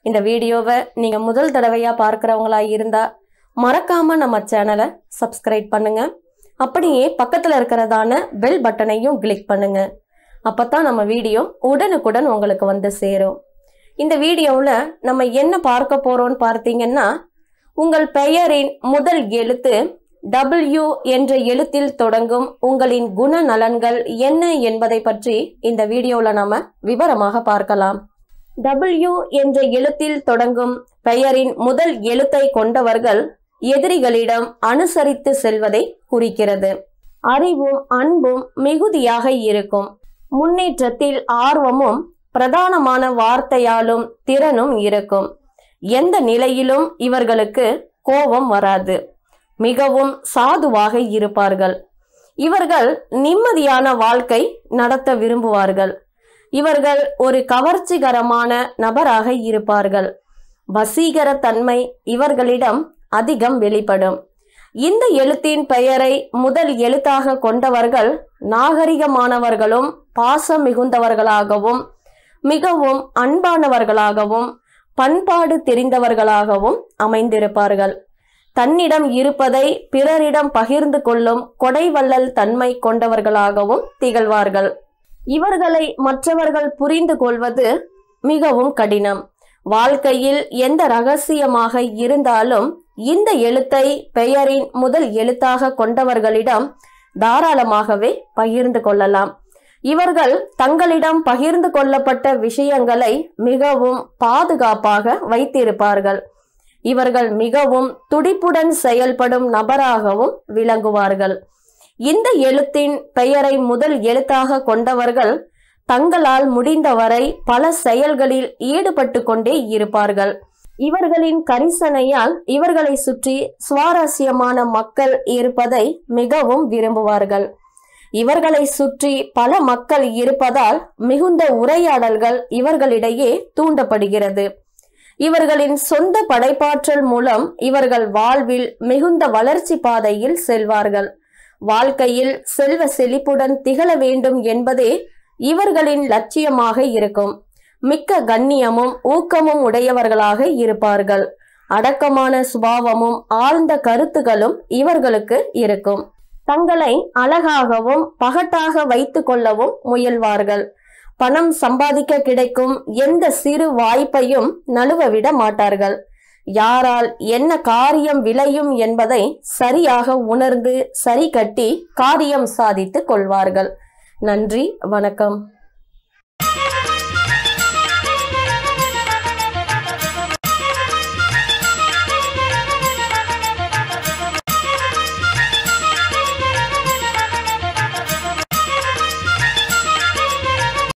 இந்த வீடியோவை நீங்க முதல் தடவையா பார்க்கறவங்களா இருந்தா மறக்காம நம்ம சேனலை சப்ஸ்கிரைப் பண்ணுங்க அப்படியே பக்கத்துல இருக்கிறதான பெல் பட்டனையும் கிளிக் பண்ணுங்க அப்பதான் நம்ம வீடியோ உடனுக்குடன் உங்களுக்கு வந்து சேரும் இந்த வீடியோவில் நம்ம என்ன பார்க்க போறோம்னு பார்த்தீங்கன்னா உங்கள் பெயரின் முதல் எழுத்து டபிள்யூ என்ற எழுத்தில் தொடங்கும் உங்களின் குணநலன்கள் என்ன என்பதை பற்றி இந்த வீடியோவில் நாம விவரமாக பார்க்கலாம் டபிள்யூ என்ற எழுத்தில் தொடங்கும் பெயரின் முதல் எழுத்தை கொண்டவர்கள் எதிரிகளிடம் அனுசரித்து செல்வதை குறிக்கிறது அறிவும் அன்பும் மிகுதியாக இருக்கும் முன்னேற்றத்தில் ஆர்வமும் பிரதானமான வார்த்தையாலும் திறனும் இருக்கும் எந்த நிலையிலும் இவர்களுக்கு கோபம் வராது மிகவும் சாதுவாக இருப்பார்கள் இவர்கள் நிம்மதியான வாழ்க்கை நடத்த விரும்புவார்கள் இவர்கள் ஒரு கவர்ச்சிகரமான நபராக இருப்பார்கள் வசீகர தன்மை இவர்களிடம் அதிகம் வெளிப்படும் இந்த எழுத்தின் பெயரை முதல் எழுத்தாக கொண்டவர்கள் நாகரிகமானவர்களும் பாசம் மிகுந்தவர்களாகவும் மிகவும் அன்பானவர்களாகவும் பண்பாடு தெரிந்தவர்களாகவும் அமைந்திருப்பார்கள் தன்னிடம் இருப்பதை பிறரிடம் பகிர்ந்து கொள்ளும் கொடைவள்ளல் தன்மை கொண்டவர்களாகவும் திகழ்வார்கள் இவர்களை மற்றவர்கள் புரிந்து கொள்வது மிகவும் கடினம் வாழ்க்கையில் எந்த ரகசியமாக இருந்தாலும் இந்த எழுத்தை பெயரின் முதல் எழுத்தாக கொண்டவர்களிடம் தாராளமாகவே பகிர்ந்து கொள்ளலாம் இவர்கள் தங்களிடம் பகிர்ந்து கொள்ளப்பட்ட விஷயங்களை மிகவும் பாதுகாப்பாக வைத்திருப்பார்கள் இவர்கள் மிகவும் துடிப்புடன் செயல்படும் நபராகவும் விளங்குவார்கள் இந்த எழுத்தின் பெயரை முதல் எழுத்தாக கொண்டவர்கள் தங்களால் முடிந்தவரை பல செயல்களில் ஈடுபட்டு கொண்டே இருப்பார்கள் இவர்களின் கரிசனையால் இவர்களை சுற்றி சுவாரஸ்யமான மக்கள் இருப்பதை மிகவும் விரும்புவார்கள் இவர்களை சுற்றி பல மக்கள் இருப்பதால் மிகுந்த உரையாடல்கள் இவர்களிடையே தூண்டப்படுகிறது இவர்களின் சொந்த படைப்பாற்றல் மூலம் இவர்கள் வாழ்வில் மிகுந்த வளர்ச்சி பாதையில் செல்வார்கள் வாழ்க்கையில் செல்வ செழிப்புடன் திகழ வேண்டும் என்பதே இவர்களின் லட்சியமாக இருக்கும் மிக்க கண்ணியமும் ஊக்கமும் உடையவர்களாக இருப்பார்கள் அடக்கமான சுபாவமும் ஆழ்ந்த கருத்துகளும் இவர்களுக்கு இருக்கும் தங்களை அழகாகவும் பகட்டாக வைத்துக் கொள்ளவும் முயல்வார்கள் பணம் சம்பாதிக்க கிடைக்கும் எந்த சிறு வாய்ப்பையும் நழுவ விட மாட்டார்கள் யாரால் என்ன காரியம் விளையும் என்பதை சரியாக உணர்ந்து சரி கட்டி காரியம் சாதித்துக் கொள்வார்கள் நன்றி வணக்கம்